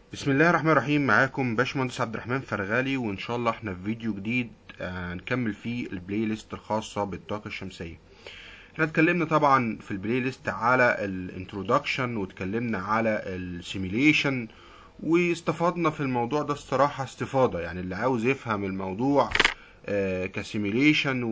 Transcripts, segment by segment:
بسم الله الرحمن الرحيم معاكم باشمهندس عبد الرحمن فرغالي وان شاء الله احنا في فيديو جديد آه، هنكمل فيه البلاي ليست الخاصة بالطاقة الشمسية احنا اتكلمنا طبعا في البلاي ليست على الانترودكشن واتكلمنا على السيميليشن واستفدنا في الموضوع ده الصراحة استفاضة يعني اللي عاوز يفهم الموضوع آه، كسيميليشن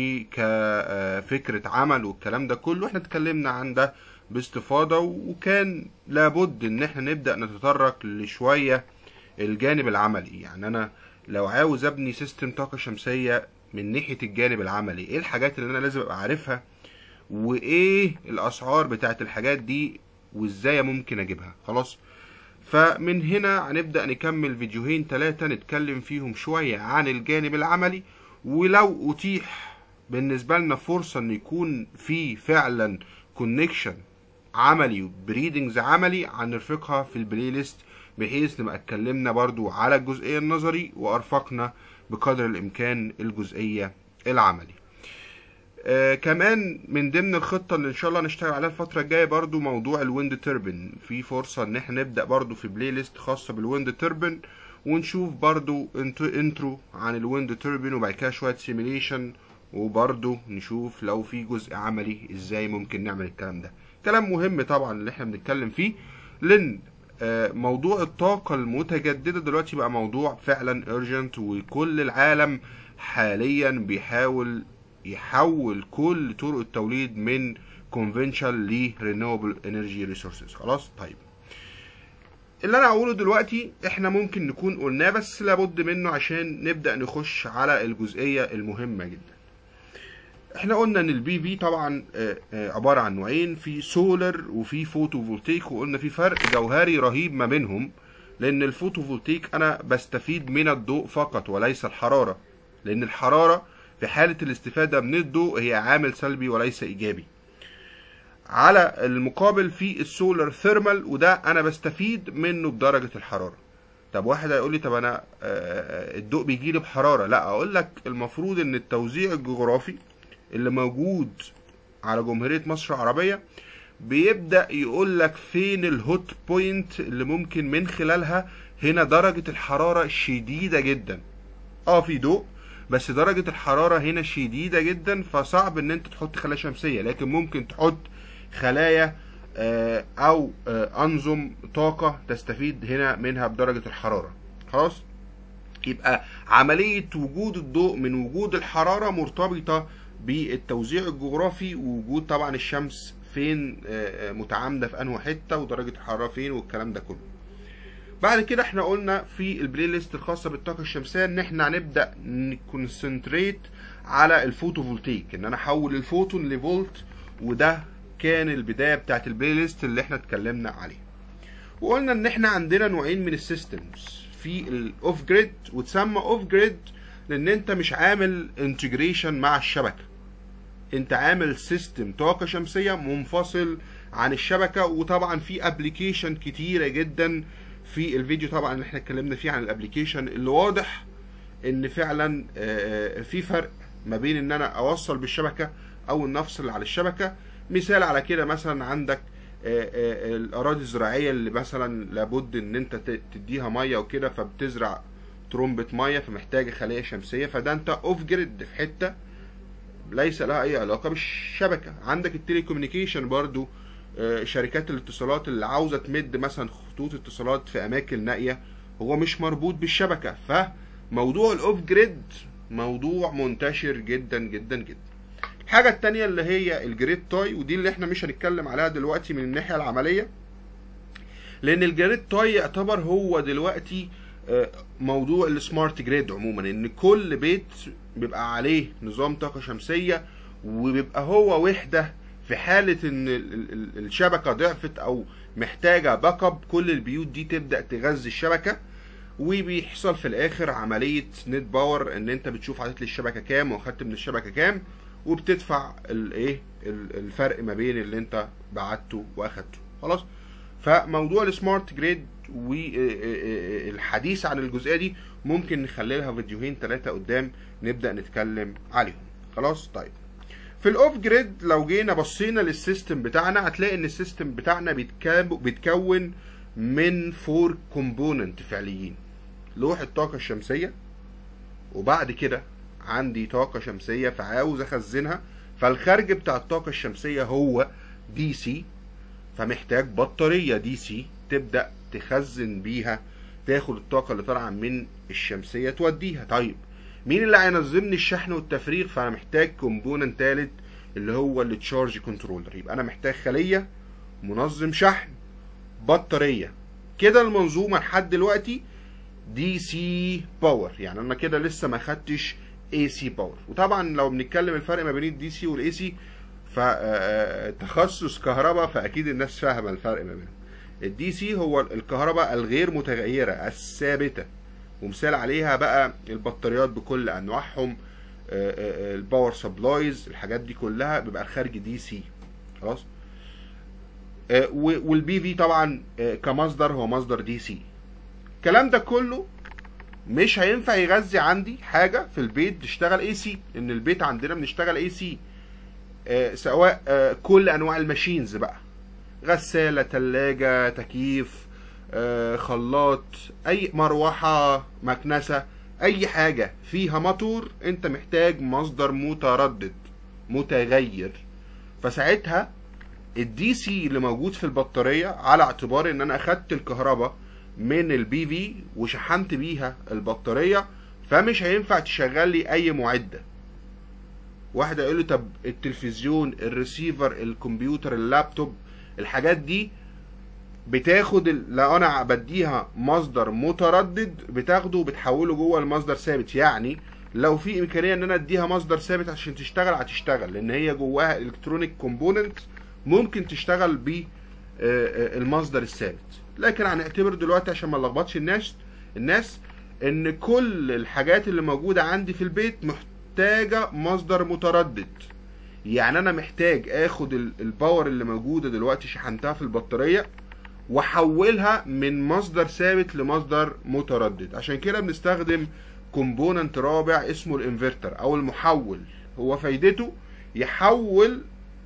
وكفكرة عمل والكلام ده كله احنا اتكلمنا عن ده باستفاضة وكان لابد ان احنا نبدأ نتطرق لشوية الجانب العملي يعني انا لو عاوز ابني سيستم طاقة شمسية من ناحية الجانب العملي ايه الحاجات اللي انا لازم ابقى عارفها وايه الاسعار بتاعت الحاجات دي وازاي ممكن اجيبها خلاص فمن هنا هنبدأ نكمل فيديوهين ثلاثة نتكلم فيهم شوية عن الجانب العملي ولو أتيح بالنسبة لنا فرصة إن يكون في فعلا كونكشن عملي بريدنجز عملي هنرفقها في البلاي ليست بحيث نبقى اتكلمنا برضو على الجزئية النظري وأرفقنا بقدر الإمكان الجزئية العملي آه كمان من ضمن الخطه اللي ان شاء الله هنشتغل عليها الفتره الجايه برضو موضوع الويند توربين في فرصه ان احنا نبدا برضو في بلاي ليست خاصه بالويند توربين ونشوف برضو انترو, انترو عن الويند توربين وبعد كده شويه سيميليشن وبرضو نشوف لو في جزء عملي ازاي ممكن نعمل الكلام ده كلام مهم طبعا اللي احنا بنتكلم فيه لان آه، موضوع الطاقة المتجددة دلوقتي بقى موضوع فعلا urgent وكل العالم حاليا بيحاول يحول كل طرق التوليد من conventional ل renewable energy resources خلاص طيب اللي انا هقوله دلوقتي احنا ممكن نكون قلناه بس لابد منه عشان نبدأ نخش على الجزئية المهمة جدا احنا قلنا ان البي في طبعا آه، آه، عبارة عن نوعين في سولار وفي فوتو فولتيك وقلنا في فرق جوهري رهيب ما بينهم لان الفوتو فولتيك انا بستفيد من الضوء فقط وليس الحرارة لان الحرارة في حالة الاستفادة من الضوء هي عامل سلبي وليس إيجابي على المقابل في السولار ثيرمال وده أنا بستفيد منه بدرجة الحرارة طب واحد هيقول لي طب أنا آه، الضوء بيجي لي بحرارة لا أقول لك المفروض إن التوزيع الجغرافي اللي موجود على جمهورية مصر العربية بيبدأ يقول لك فين الهوت بوينت اللي ممكن من خلالها هنا درجة الحرارة شديدة جدا اه في ضوء بس درجة الحرارة هنا شديدة جدا فصعب ان انت تحط خلايا شمسية لكن ممكن تحط خلايا آه، او آه، انظم طاقة تستفيد هنا منها بدرجة الحرارة خلاص يبقى عملية وجود الضوء من وجود الحرارة مرتبطة بالتوزيع الجغرافي ووجود طبعا الشمس فين آه، آه، متعامدة في انه حتة ودرجة الحرارة فين والكلام ده كله بعد كده احنا قلنا في البلاي ليست الخاصه بالطاقه الشمسيه ان احنا هنبدا نكونسنتريت على الفوتوفولتيك ان انا احول الفوتون لفولت وده كان البدايه بتاعت البلاي ليست اللي احنا اتكلمنا عليه وقلنا ان احنا عندنا نوعين من السيستمز في الاوف جريد وتسمى اوف جريد لان انت مش عامل انتجريشن مع الشبكه انت عامل سيستم طاقه شمسيه منفصل عن الشبكه وطبعا في ابلكيشن كتيره جدا في الفيديو طبعا اللي احنا اتكلمنا فيه عن الابلكيشن اللي واضح ان فعلا آه، في فرق ما بين ان انا اوصل بالشبكه او ان افصل على الشبكه مثال على كده مثلا عندك آه، آه، الاراضي الزراعيه اللي مثلا لابد ان انت ت- تديها ميه وكده فبتزرع ترمبة ميه فمحتاجه خلايا شمسيه فده انت اوف جريد في حته ليس لها اي علاقه بالشبكه عندك التليكومينيكيشن برضو آه، شركات الاتصالات اللي عاوزه تمد مثلا خطوط اتصالات في اماكن نائيه هو مش مربوط بالشبكه فموضوع الاوف جريد موضوع منتشر جدا جدا جدا الحاجه التانية اللي هي الجريد تاي ودي اللي احنا مش هنتكلم عليها دلوقتي من الناحيه العمليه لان الجريد تاي يعتبر هو دلوقتي آه، موضوع السمارت جريد عموما ان كل بيت بيبقى عليه نظام طاقه شمسيه وبيبقى هو وحده في حاله ان ال- ال- ال- الشبكه ضعفت او محتاجه باك اب كل البيوت دي تبدا تغذي الشبكه وبيحصل في الاخر عمليه نت باور ان انت بتشوف عدد الشبكه كام واخدت من الشبكه كام وبتدفع الايه ال- الفرق ما بين اللي انت بعته واخدته خلاص فموضوع السمارت جريد والحديث عن الجزئيه دي ممكن نخلي لها فيديوهين ثلاثه قدام نبدا نتكلم عليهم خلاص طيب في الاوف جريد لو جينا بصينا للسيستم بتاعنا هتلاقي ان السيستم بتاعنا بيتكا- بيتكون من فور كومبوننت فعليين لوح الطاقة الشمسية وبعد كده عندي طاقة شمسية فعاوز اخزنها فالخارج بتاع الطاقة الشمسية هو دي سي فمحتاج بطارية دي سي تبدأ تخزن بيها تاخد الطاقة اللي طالعة من الشمسية توديها طيب مين اللي هينظم لي الشحن والتفريغ فانا محتاج كومبوننت تالت اللي هو التشارج كنترولر يبقى انا محتاج خلية منظم شحن بطارية كده المنظومة لحد دلوقتي دي سي باور يعني انا كده لسه ما خدتش اي سي باور وطبعا لو بنتكلم الفرق ما بين الدي سي والاي سي فتخصص كهرباء فاكيد الناس فاهمه الفرق ما بينهم الدي سي هو الكهرباء الغير متغيره الثابته ومثال عليها بقى البطاريات بكل انواعهم الباور سبلايز الحاجات دي كلها بيبقى الخارج دي سي خلاص والبي في طبعا كمصدر هو مصدر دي سي الكلام ده كله مش هينفع يغذي عندي حاجه في البيت تشتغل اي سي لان البيت عندنا بنشتغل اي سي سواء آه كل انواع الماشينز بقى غساله ثلاجه تكييف آه خلاط اي مروحه مكنسه اي حاجه فيها موتور انت محتاج مصدر متردد متغير فساعتها الدي سي اللي موجود في البطاريه على اعتبار ان انا اخدت الكهرباء من البي في وشحنت بيها البطاريه فمش هينفع تشغل لي اي معده واحد يقول له طب التلفزيون الريسيفر الكمبيوتر اللابتوب الحاجات دي بتاخد لو انا بديها مصدر متردد بتاخده وبتحوله جوه المصدر ثابت يعني لو في امكانيه ان انا اديها مصدر ثابت عشان تشتغل هتشتغل لان هي جواها الكترونيك كومبوننت ممكن تشتغل ب المصدر الثابت لكن هنعتبر دلوقتي عشان ما نلخبطش الناس الناس ان كل الحاجات اللي موجوده عندي في البيت محتاجه مصدر متردد يعني انا محتاج اخد الباور اللي موجوده دلوقتي شحنتها في البطاريه واحولها من مصدر ثابت لمصدر متردد عشان كده بنستخدم كومبوننت رابع اسمه الانفرتر او المحول هو فايدته يحول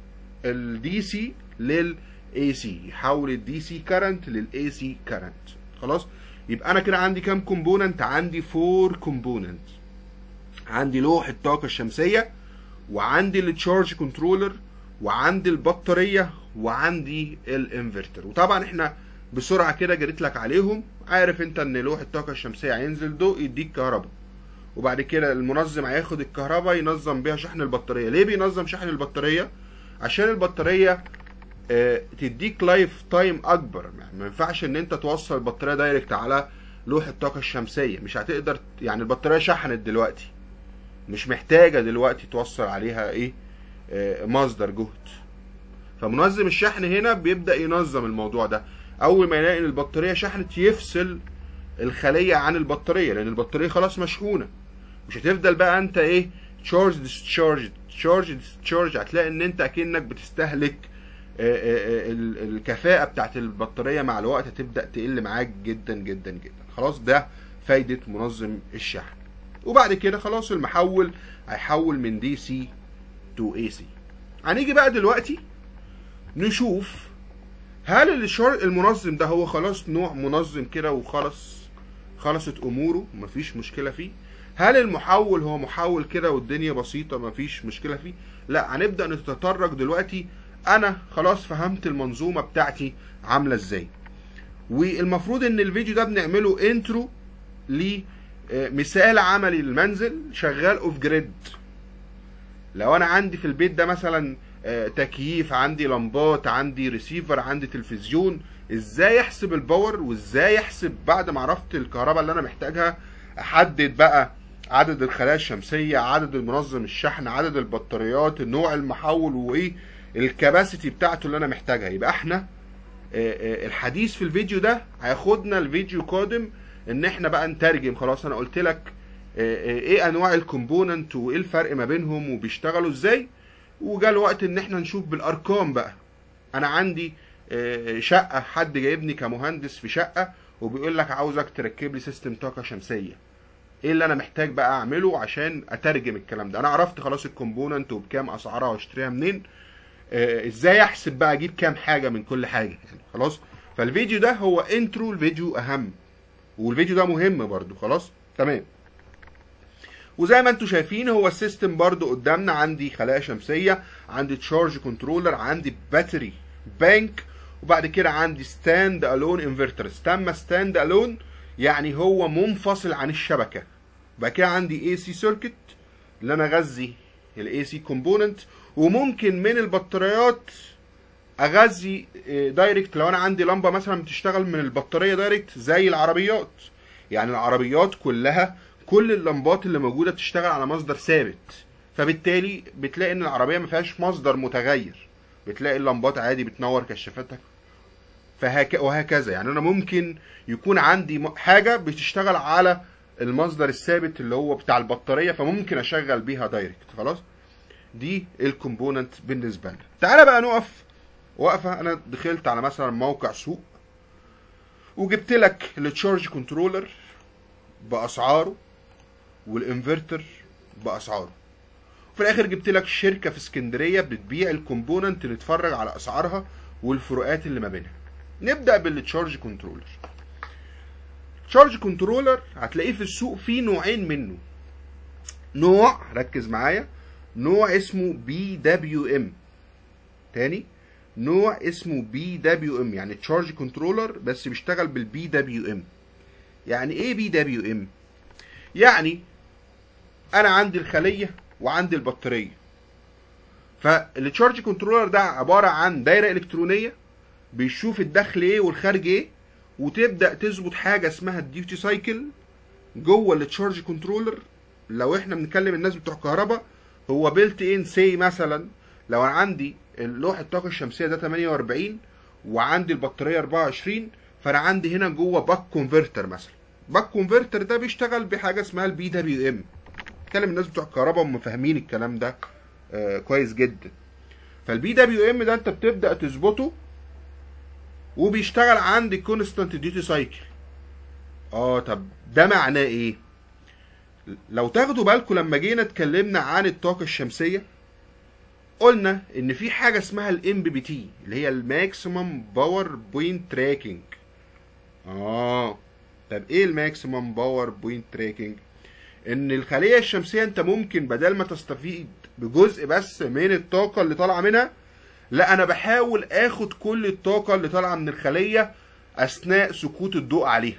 الدي سي للاي سي يحول الدي سي كارنت للاي سي كارنت خلاص يبقى انا كده عندي كام كومبوننت عندي فور كومبوننت عندي لوح الطاقه الشمسيه وعندي التشارج كنترولر وعندي البطاريه وعندي الانفرتر وطبعا احنا بسرعه كده جريت لك عليهم عارف انت ان لوح الطاقه الشمسيه هينزل ضوء يديك كهرباء وبعد كده المنظم هياخد الكهرباء ينظم بيها شحن البطاريه ليه بينظم شحن البطاريه عشان البطاريه اه تديك لايف تايم اكبر يعني ما ينفعش ان انت توصل البطاريه دايركت على لوح الطاقه الشمسيه مش هتقدر يعني البطاريه شحنت دلوقتي مش محتاجه دلوقتي توصل عليها ايه اه مصدر جهد فمنظم الشحن هنا بيبدا ينظم الموضوع ده اول ما يلاقي ان البطاريه شحنت يفصل الخليه عن البطاريه لان البطاريه خلاص مشحونه مش هتفضل بقى انت ايه تشارج ديسشارج تشارج ديسشارج هتلاقي ان انت اكنك بتستهلك الكفاءه بتاعت البطاريه مع الوقت هتبدا تقل معاك جدا جدا جدا خلاص ده فايده منظم الشحن وبعد كده خلاص المحول هيحول من دي سي تو اي سي هنيجي بقى دلوقتي نشوف هل المنظم ده هو خلاص نوع منظم كده وخلاص خلصت اموره مفيش مشكله فيه هل المحول هو محول كده والدنيا بسيطه مفيش مشكله فيه لا هنبدا نتطرق دلوقتي انا خلاص فهمت المنظومه بتاعتي عامله ازاي والمفروض ان الفيديو ده بنعمله انترو لمثال عملي للمنزل شغال اوف جريد لو انا عندي في البيت ده مثلا تكييف عندي لمبات عندي ريسيفر عندي تلفزيون ازاي احسب الباور وازاي احسب بعد ما عرفت الكهرباء اللي انا محتاجها احدد بقى عدد الخلايا الشمسيه عدد المنظم الشحن عدد البطاريات نوع المحول وايه الكباسيتي بتاعته اللي انا محتاجها يبقى احنا الحديث في الفيديو ده هياخدنا الفيديو قادم ان احنا بقى نترجم خلاص انا قلت لك ايه انواع الكومبوننت وايه الفرق ما بينهم وبيشتغلوا ازاي وجا الوقت ان احنا نشوف بالارقام بقى انا عندي شقه حد جايبني كمهندس في شقه وبيقول لك عاوزك تركب لي سيستم طاقه شمسيه ايه اللي انا محتاج بقى اعمله عشان اترجم الكلام ده انا عرفت خلاص الكومبوننت وبكام اسعارها واشتريها منين آه ازاي احسب بقى اجيب كام حاجه من كل حاجه يعني خلاص فالفيديو ده هو انترو الفيديو اهم والفيديو ده مهم برضو خلاص تمام وزي ما انتم شايفين هو السيستم برضو قدامنا عندي خلايا شمسيه عندي تشارج كنترولر عندي باتري بانك وبعد كده عندي ستاند الون انفرتر تم ستاند الون يعني هو منفصل عن الشبكه بعد كده عندي اي سي سيركت اللي انا اغذي الاي سي كومبوننت وممكن من البطاريات اغذي دايركت لو انا عندي لمبه مثلا بتشتغل من البطاريه دايركت زي العربيات يعني العربيات كلها كل اللمبات اللي موجوده بتشتغل على مصدر ثابت فبالتالي بتلاقي ان العربيه ما فيهاش مصدر متغير بتلاقي اللمبات عادي بتنور كشافتها فهك وهكذا يعني انا ممكن يكون عندي حاجه بتشتغل على المصدر الثابت اللي هو بتاع البطاريه فممكن اشغل بيها دايركت خلاص دي الكومبوننت بالنسبه لنا تعالى بقى نقف وقفه انا دخلت على مثلا موقع سوق وجبت لك التشارج كنترولر باسعاره والانفرتر باسعاره وفي الاخر جبت لك شركه في اسكندريه بتبيع الكومبوننت نتفرج على اسعارها والفروقات اللي ما بينها نبدا بالتشارج كنترولر تشارج كنترولر هتلاقيه في السوق فيه نوعين منه نوع ركز معايا نوع اسمه بي دبليو ام تاني نوع اسمه بي دبليو ام يعني تشارج كنترولر بس بيشتغل بالبي دبليو ام يعني ايه بي دبليو ام يعني انا عندي الخليه وعندي البطاريه فالتشارج كنترولر ده عباره عن دايره الكترونيه بيشوف الدخل ايه والخارج ايه وتبدا تظبط حاجه اسمها الديوتي سايكل جوه التشارج كنترولر لو احنا بنتكلم الناس بتوع كهرباء هو بيلت ان سي مثلا لو انا عندي لوح الطاقه الشمسيه ده 48 وعندي البطاريه 24 فانا عندي هنا جوه باك كونفرتر مثلا باك كونفرتر ده بيشتغل بحاجه اسمها البي دبليو ام اتكلم الناس بتوع الكهرباء هم فاهمين الكلام ده آه كويس جدا فالبي دبليو ام ده انت بتبدا تظبطه وبيشتغل عندي كونستانت ديوتي سايكل اه طب ده معناه ايه لو تاخدوا بالكم لما جينا اتكلمنا عن الطاقه الشمسيه قلنا ان في حاجه اسمها الام بي بي تي اللي هي الماكسيمم باور بوينت تراكنج اه طب ايه الماكسيمم باور بوينت تراكنج ان الخليه الشمسيه انت ممكن بدل ما تستفيد بجزء بس من الطاقه اللي طالعه منها لا انا بحاول اخد كل الطاقه اللي طالعه من الخليه اثناء سكوت الضوء عليها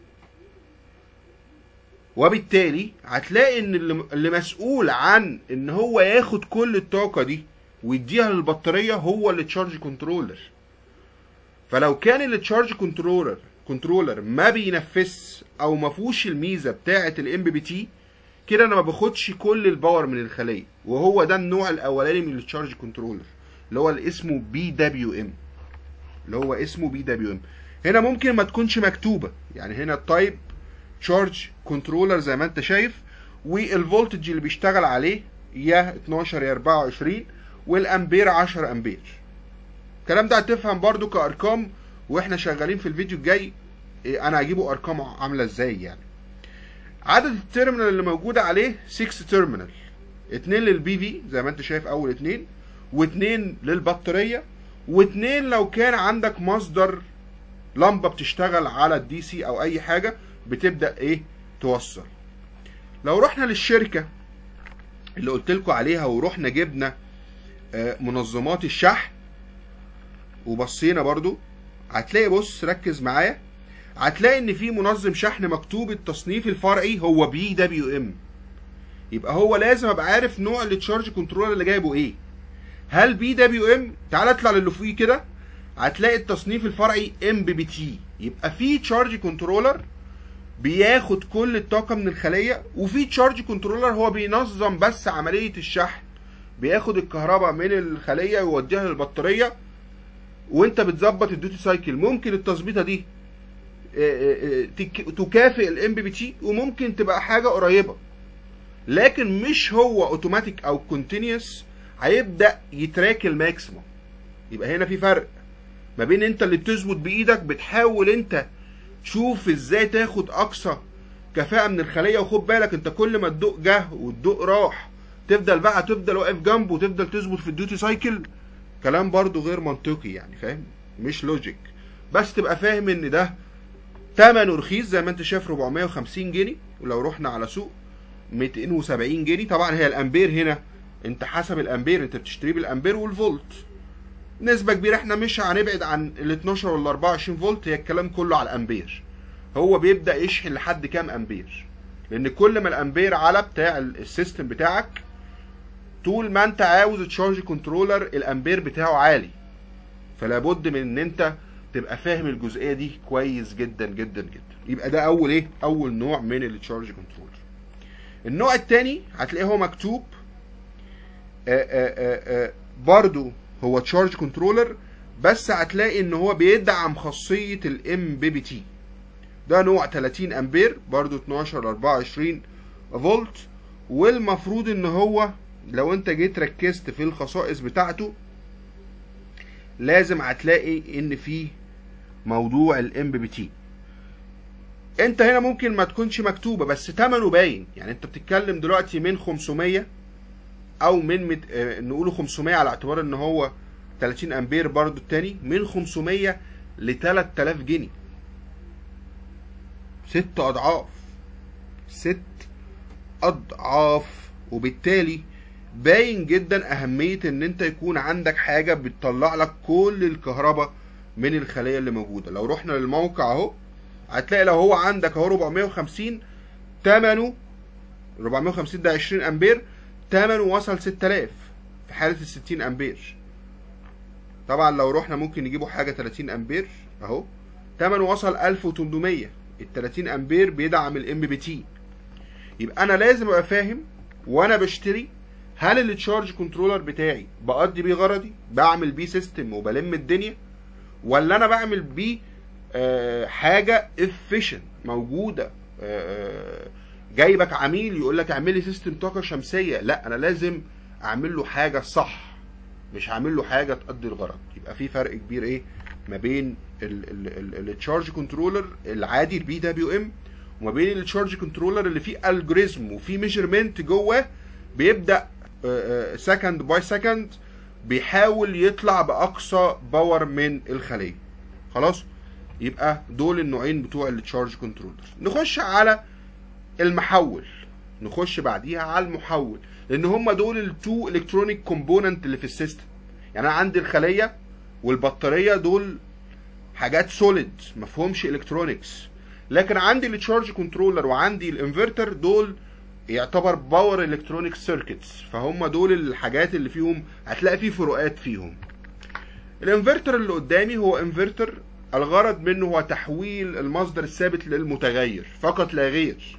وبالتالي هتلاقي ان اللي مسؤول عن ان هو ياخد كل الطاقه دي ويديها للبطاريه هو التشارج كنترولر فلو كان التشارج كنترولر كنترولر ما بينفذش او ما فيهوش الميزه بتاعه الام بي تي كده انا ما باخدش كل الباور من الخليه وهو ده النوع الاولاني من التشارج كنترولر اللي هو اللي اسمه بي دبليو ام اللي هو اسمه بي دبليو ام هنا ممكن ما تكونش مكتوبه يعني هنا التايب تشارج كنترولر زي ما انت شايف والفولتج اللي بيشتغل عليه يا 12 يا 24 والامبير 10 امبير الكلام ده هتفهم برضو كارقام واحنا شغالين في الفيديو الجاي انا هجيبه ارقام عامله ازاي يعني عدد التيرمينال اللي موجوده عليه 6 تيرمينال اتنين للبي في زي ما انت شايف اول اتنين واتنين للبطاريه واتنين لو كان عندك مصدر لمبه بتشتغل على الدي سي او اي حاجه بتبدا ايه توصل لو رحنا للشركه اللي قلت لكم عليها ورحنا جبنا منظمات الشحن وبصينا برضو هتلاقي بص ركز معايا هتلاقي ان في منظم شحن مكتوب التصنيف الفرعي هو بي دبليو ام يبقى هو لازم ابقى عارف نوع التشارج كنترولر اللي جايبه ايه هل بي دبليو ام تعال اطلع للي فوقيه كده هتلاقي التصنيف الفرعي ام بي بي تي يبقى في تشارج كنترولر بياخد كل الطاقه من الخليه وفي تشارج كنترولر هو بينظم بس عمليه الشحن بياخد الكهرباء من الخليه ويوديها للبطاريه وانت بتظبط الديوتي سايكل ممكن التظبيطه دي تكافئ الام بي بي تي وممكن تبقى حاجه قريبه لكن مش هو اوتوماتيك او كونتينيوس هيبدا يتراك الماكسيموم يبقى هنا في فرق ما بين انت اللي بتظبط بايدك بتحاول انت تشوف ازاي تاخد اقصى كفاءه من الخليه وخد بالك انت كل ما الضوء جه والضوء راح تفضل بقى تفضل واقف جنبه وتفضل تظبط في الديوتي سايكل كلام برضو غير منطقي يعني فاهم مش لوجيك بس تبقى فاهم ان ده ثمنه رخيص زي ما انت شايف 450 جنيه ولو رحنا على سوق 270 جنيه طبعا هي الامبير هنا انت حسب الامبير انت بتشتريه بالامبير والفولت نسبة كبيرة احنا مش هنبعد عن ال 12 ولا 24 فولت هي الكلام كله على الامبير هو بيبدأ يشحن لحد كام امبير لان كل ما الامبير على بتاع السيستم بتاعك طول ما انت عاوز تشارج كنترولر الامبير بتاعه عالي فلا بد من ان انت تبقى فاهم الجزئيه دي كويس جدا جدا جدا يبقى ده اول ايه اول نوع من التشارج كنترولر النوع الثاني هتلاقيه هو مكتوب آآ آآ آآ برضو هو تشارج كنترولر بس هتلاقي ان هو بيدعم خاصيه الام بي بي تي ده نوع 30 امبير برضو 12 ل 24 فولت والمفروض ان هو لو انت جيت ركزت في الخصائص بتاعته لازم هتلاقي ان في موضوع الام بي تي انت هنا ممكن ما تكونش مكتوبه بس ثمنه باين يعني انت بتتكلم دلوقتي من 500 او من مت... اه نقوله 500 على اعتبار ان هو 30 امبير برضو التاني من 500 ل 3000 جنيه ست اضعاف ست اضعاف وبالتالي باين جدا اهميه ان انت يكون عندك حاجه بتطلع لك كل الكهرباء من الخليه اللي موجوده لو رحنا للموقع اهو هتلاقي لو هو عندك اهو 450 ثمنه 450 ده 20 امبير ثمنه وصل 6000 في حاله ال 60 امبير طبعا لو رحنا ممكن نجيبه حاجه 30 امبير اهو ثمنه وصل 1800 ال 30 امبير بيدعم الام بي تي يبقى انا لازم ابقى فاهم وانا بشتري هل التشارج كنترولر بتاعي بقضي بيه غرضي بعمل بيه سيستم وبلم الدنيا ولا انا بعمل بيه آه حاجه افيشنت موجوده آه جايبك عميل يقول لك اعمل لي سيستم طاقه شمسيه لا انا لازم اعمل له حاجه صح مش هعمل له حاجه تقضي الغرض يبقى في فرق كبير ايه ما بين التشارج كنترولر العادي البي دبليو ام وما بين التشارج كنترولر اللي فيه الجوريزم وفيه ميجرمنت جوه بيبدا سكند باي سكند بيحاول يطلع باقصى باور من الخليه خلاص يبقى دول النوعين بتوع التشارج كنترولر نخش على المحول نخش بعديها على المحول لان هم دول التو الكترونيك كومبوننت اللي في السيستم يعني انا عندي الخليه والبطاريه دول حاجات سوليد مفهومش الكترونكس لكن عندي التشارج كنترولر وعندي الانفرتر دول يعتبر باور الكترونيك سيركتس فهم دول الحاجات اللي فيهم هتلاقي فيه فروقات فيهم الانفرتر اللي قدامي هو انفرتر الغرض منه هو تحويل المصدر الثابت للمتغير فقط لا غير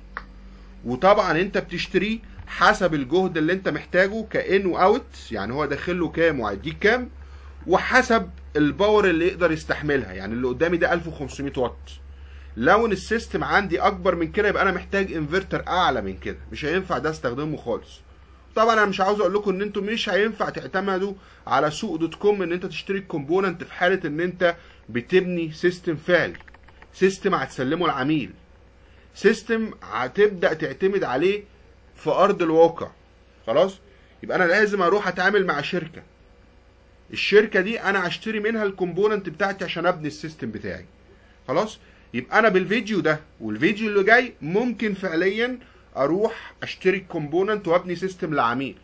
وطبعا انت بتشتريه حسب الجهد اللي انت محتاجه كان واوت يعني هو داخل له كام وهيديك كام وحسب الباور اللي يقدر يستحملها يعني اللي قدامي ده 1500 واط لو ان السيستم عندي اكبر من كده يبقى انا محتاج انفرتر اعلى من كده مش هينفع ده استخدمه خالص طبعا انا مش عاوز اقول لكم ان انتم مش هينفع تعتمدوا على سوق دوت كوم ان انت تشتري الكومبوننت في حاله ان انت بتبني سيستم فعلي سيستم هتسلمه العميل سيستم هتبدا تعتمد عليه في ارض الواقع خلاص يبقى انا لازم اروح اتعامل مع شركه الشركه دي انا هشتري منها الكومبوننت بتاعتي عشان ابني السيستم بتاعي خلاص يبقى انا بالفيديو ده والفيديو اللي جاي ممكن فعليا اروح اشتري الكومبوننت وابني سيستم لعميل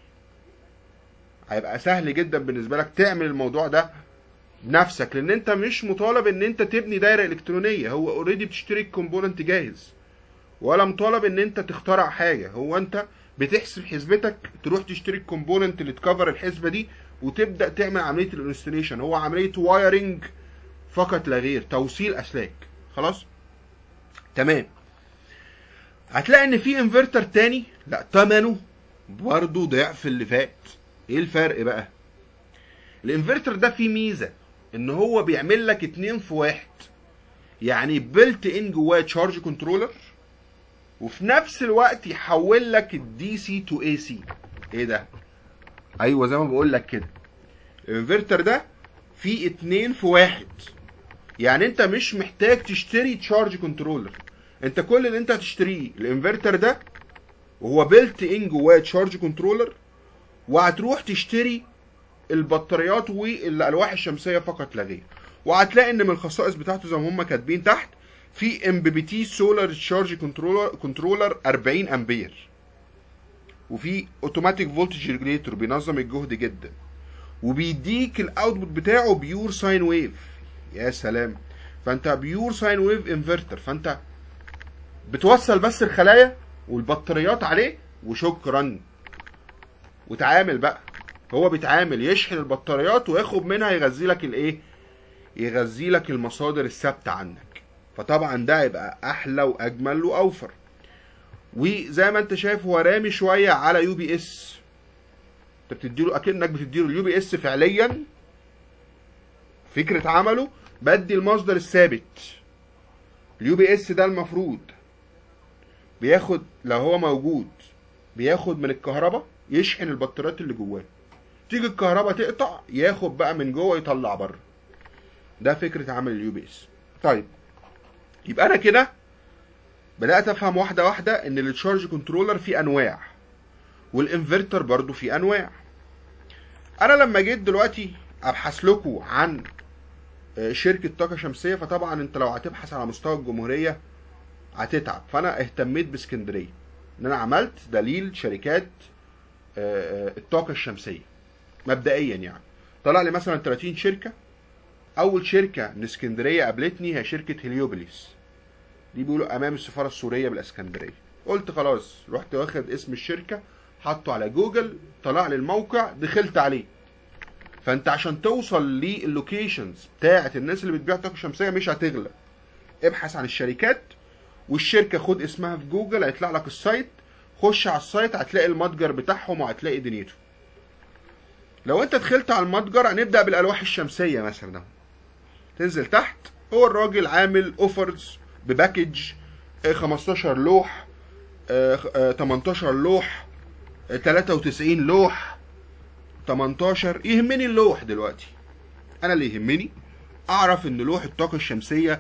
هيبقى سهل جدا بالنسبه لك تعمل الموضوع ده بنفسك لان انت مش مطالب ان انت تبني دايره الكترونيه هو اوريدي بتشتري الكومبوننت جاهز ولا مطالب ان انت تخترع حاجه هو انت بتحسب حسبتك تروح تشتري الكومبوننت اللي تكفر الحسبه دي وتبدا تعمل عمليه الانستليشن هو عمليه وايرنج فقط لا غير توصيل اسلاك خلاص تمام هتلاقي ان في انفرتر تاني لا تمنه برضه ضعف اللي فات ايه الفرق بقى الانفرتر ده فيه ميزه ان هو بيعمل لك اتنين في واحد يعني بيلت ان جواه تشارج كنترولر وفي نفس الوقت يحول لك الدي سي تو اي سي ايه ده ايوه زي ما بقول لك كده الانفرتر ده فيه اتنين في واحد يعني انت مش محتاج تشتري تشارج كنترولر انت كل اللي انت هتشتريه الانفرتر ده وهو بيلت ان جواه تشارج كنترولر وهتروح تشتري البطاريات والالواح الشمسيه فقط لا غير وهتلاقي ان من الخصائص بتاعته زي ما هم كاتبين تحت في ام بي بي تي سولار تشارج كنترولر كنترولر 40 امبير وفي اوتوماتيك فولتج ريجليتور بينظم الجهد جدا وبيديك الاوتبوت بتاعه بيور ساين ويف يا سلام فانت بيور ساين ويف انفرتر فانت بتوصل بس الخلايا والبطاريات عليه وشكرا وتعامل بقى هو بيتعامل يشحن البطاريات وياخد منها يغذي لك الايه يغذي لك المصادر الثابته عندك فطبعا ده يبقى احلى واجمل واوفر وزي ما انت شايف هو رامي شويه على يو بي اس انت بتديله اكنك بتديله اليو بي اس فعليا فكره عمله بدي المصدر الثابت اليو بي اس ده المفروض بياخد لو هو موجود بياخد من الكهرباء يشحن البطاريات اللي جواه تيجي الكهرباء تقطع ياخد بقى من جوه يطلع بره ده فكره عمل اليو بي اس طيب يبقى انا كده بدات افهم واحده واحده ان التشارج كنترولر فيه انواع والانفرتر برضو فيه انواع انا لما جيت دلوقتي ابحث لكم عن شركه طاقه شمسيه فطبعا انت لو هتبحث على مستوى الجمهوريه هتتعب فانا اهتميت باسكندريه ان انا عملت دليل شركات الطاقه الشمسيه مبدئيا يعني طلع لي مثلا 30 شركه اول شركه من اسكندريه قابلتني هي شركه هليوبوليس دي بيقولوا امام السفاره السوريه بالاسكندريه قلت خلاص رحت واخد اسم الشركه حطه على جوجل طلع لي الموقع دخلت عليه فانت عشان توصل للوكيشنز بتاعه الناس اللي بتبيع طاقه شمسيه مش هتغلى ابحث عن الشركات والشركه خد اسمها في جوجل هيطلع لك السايت خش على السايت هتلاقي المتجر بتاعهم وهتلاقي دنيته لو انت دخلت على المتجر هنبدا بالالواح الشمسيه مثلا ده تنزل تحت هو الراجل عامل اوفرز بباكج 15 لوح 18 لوح 93 لوح 18 يهمني اللوح دلوقتي انا اللي يهمني اعرف ان لوح الطاقه الشمسيه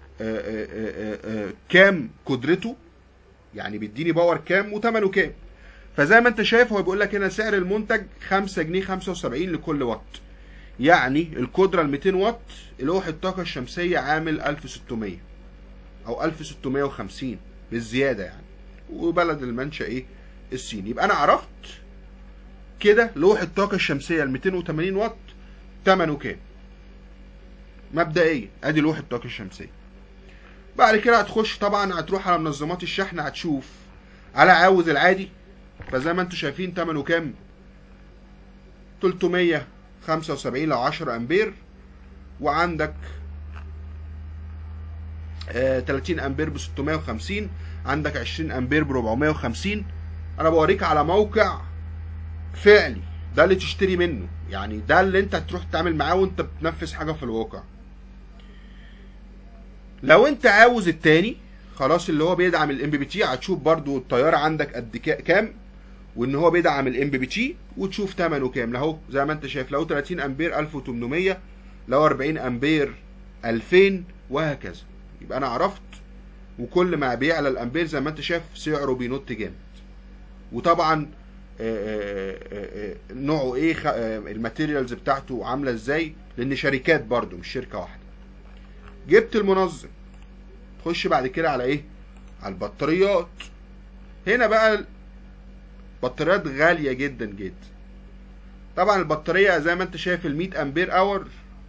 كام قدرته يعني بيديني باور كام وثمنه كام فزي ما انت شايف هو بيقول لك هنا سعر المنتج 5 جنيه 75 لكل واط يعني القدره ال 200 واط لوح الطاقه الشمسيه عامل 1600 او 1650 بالزياده يعني وبلد المنشا ايه الصين يبقى انا عرفت كده لوح الطاقه الشمسيه ال 280 واط ثمنه كام مبدئيا ادي لوح الطاقه الشمسيه بعد كده هتخش طبعا هتروح على منظمات الشحن هتشوف على عاوز العادي فزي ما انتم شايفين ثمنه كام 375 لو 10 امبير وعندك آه 30 امبير ب 650 عندك 20 امبير ب 450 انا بوريك على موقع فعلي ده اللي تشتري منه يعني ده اللي انت هتروح تتعامل معاه وانت بتنفذ حاجه في الواقع لو انت عاوز التاني خلاص اللي هو بيدعم الام بي بي تي هتشوف برضو الطياره عندك قد كام وان هو بيدعم الام بي بي تي وتشوف ثمنه كام اهو زي ما انت شايف لو 30 امبير 1800 لو 40 امبير 2000 وهكذا يبقى انا عرفت وكل ما بيعلى الامبير زي ما انت شايف سعره بينط جامد وطبعا نوعه ايه الماتيريالز بتاعته عامله ازاي لان شركات برضو مش شركه واحده جبت المنظم خش بعد كده على ايه على البطاريات هنا بقى بطاريات غاليه جدا جدا طبعا البطاريه زي ما انت شايف ال 100 امبير اور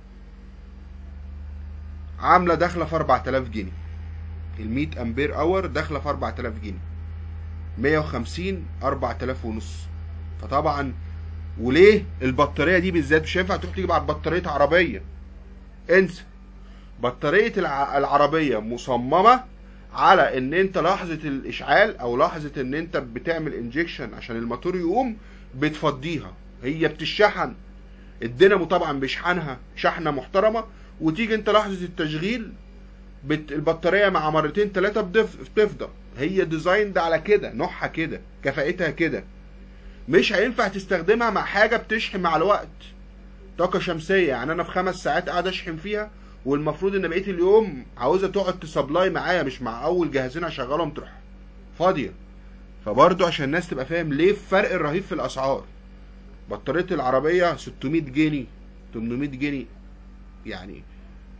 عامله داخله في 4000 جنيه ال 100 امبير اور داخله في 4000 جنيه 150 4000 ونص فطبعا وليه البطاريه دي بالذات مش هينفع تروح تجيب على بطاريه عربيه انسى بطاريه العربيه مصممه على ان انت لحظه الاشعال او لحظه ان انت بتعمل انجكشن عشان الموتور يقوم بتفضيها هي بتشحن الدينامو طبعا بيشحنها شحنه محترمه وتيجي انت لحظه التشغيل بت... البطاريه مع مرتين ثلاثه بتفضى هي ديزايند على كده نوعها كده كفاءتها كده مش هينفع تستخدمها مع حاجه بتشحن مع الوقت طاقه شمسيه يعني انا في خمس ساعات قاعد اشحن فيها والمفروض ان بقيه اليوم عاوزه تقعد تسبلاي معايا مش مع اول جهازين اشغلهم تروح فاضيه فبرضه عشان الناس تبقى فاهم ليه الفرق الرهيب في الاسعار بطاريه العربيه 600 جنيه 800 جنيه يعني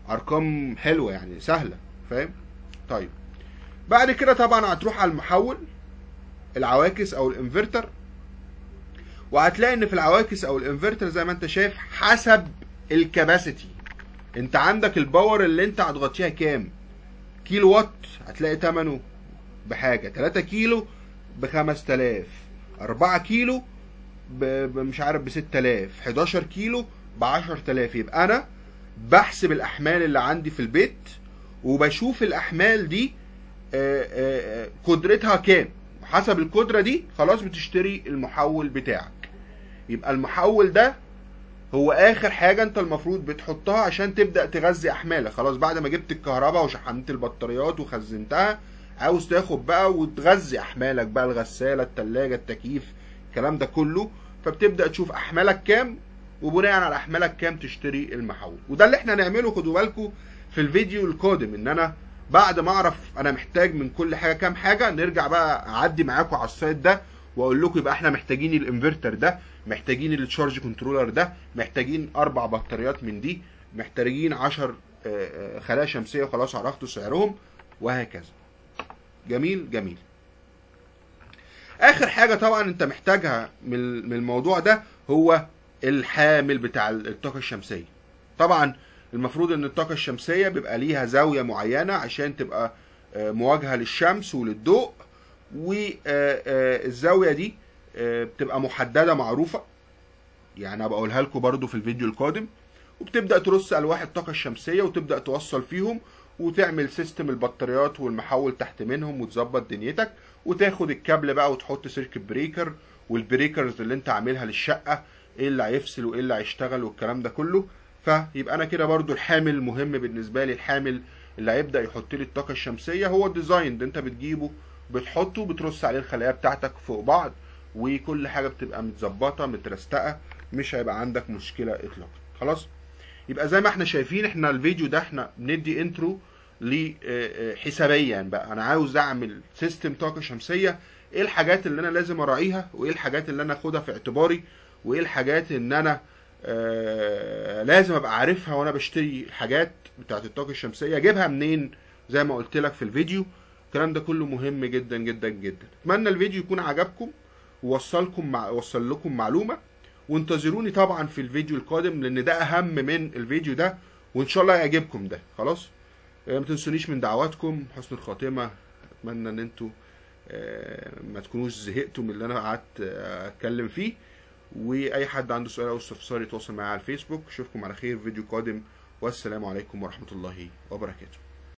ارقام حلوه يعني سهله فاهم طيب بعد كده طبعا هتروح على المحول العواكس او الانفرتر وهتلاقي ان في العواكس او الانفرتر زي ما انت شايف حسب الكباسيتي انت عندك الباور اللي انت هتغطيها كام كيلو وات هتلاقي ثمنه بحاجه 3 كيلو ب 5000 4 كيلو ب ب- مش عارف ب 6000 11 كيلو ب 10000 يبقى انا بحسب الاحمال اللي عندي في البيت وبشوف الاحمال دي آه، آه، آه، قدرتها كام حسب القدره دي خلاص بتشتري المحول بتاعك يبقى المحول ده هو اخر حاجه انت المفروض بتحطها عشان تبدا تغذي احمالك خلاص بعد ما جبت الكهرباء وشحنت البطاريات وخزنتها عاوز تاخد بقى وتغذي احمالك بقى الغساله التلاجة التكييف الكلام ده كله فبتبدا تشوف احمالك كام وبناء على احمالك كام تشتري المحول وده اللي احنا نعمله خدوا بالكم في الفيديو القادم ان انا بعد ما اعرف انا محتاج من كل حاجه كام حاجه نرجع بقى اعدي معاكم على السايت ده واقول لكم يبقى احنا محتاجين الانفرتر ده محتاجين التشارج كنترولر ده محتاجين اربع بطاريات من دي محتاجين 10 خلايا شمسيه وخلاص عرفتوا سعرهم وهكذا جميل جميل اخر حاجه طبعا انت محتاجها من من الموضوع ده هو الحامل بتاع الطاقه الشمسيه طبعا المفروض ان الطاقه الشمسيه بيبقى ليها زاويه معينه عشان تبقى آه، مواجهه للشمس وللضوء والزاويه دي آه، بتبقى محدده معروفه يعني هبقى اقولها لكم برضو في الفيديو القادم وبتبدا ترص الواح الطاقه الشمسيه وتبدا توصل فيهم وتعمل سيستم البطاريات والمحول تحت منهم وتظبط دنيتك وتاخد الكابل بقى وتحط سيركت بريكر والبريكرز اللي انت عاملها للشقه ايه اللي هيفصل وايه اللي هيشتغل والكلام ده كله فيبقى انا كده برضو الحامل مهم بالنسبه لي الحامل اللي هيبدا يحط لي الطاقه الشمسيه هو الديزاين ده انت بتجيبه بتحطه بترص عليه الخلايا بتاعتك فوق بعض وكل حاجه بتبقى متظبطه مترستقه مش هيبقى عندك مشكله اطلاقا خلاص يبقى زي ما احنا شايفين احنا الفيديو ده احنا بندي انترو حسابيا بقى انا عاوز اعمل سيستم طاقه شمسيه ايه الحاجات اللي انا لازم اراعيها وايه الحاجات اللي انا اخدها في اعتباري وايه الحاجات ان انا آه لازم ابقى عارفها وانا بشتري الحاجات بتاعت الطاقه الشمسيه اجيبها منين زي ما قلت لك في الفيديو الكلام ده كله مهم جدا جدا جدا اتمنى الفيديو يكون عجبكم ووصلكم مع وصل لكم معلومه وانتظروني طبعا في الفيديو القادم لان ده اهم من الفيديو ده وان شاء الله يعجبكم ده خلاص آه، ما تنسونيش من دعواتكم حسن الخاتمه اتمنى ان انتوا آه، ما تكونوش زهقتوا من اللي انا قعدت آه، اتكلم فيه واي حد عنده سؤال او استفسار يتواصل معايا على الفيسبوك اشوفكم على خير في فيديو قادم والسلام عليكم ورحمه الله وبركاته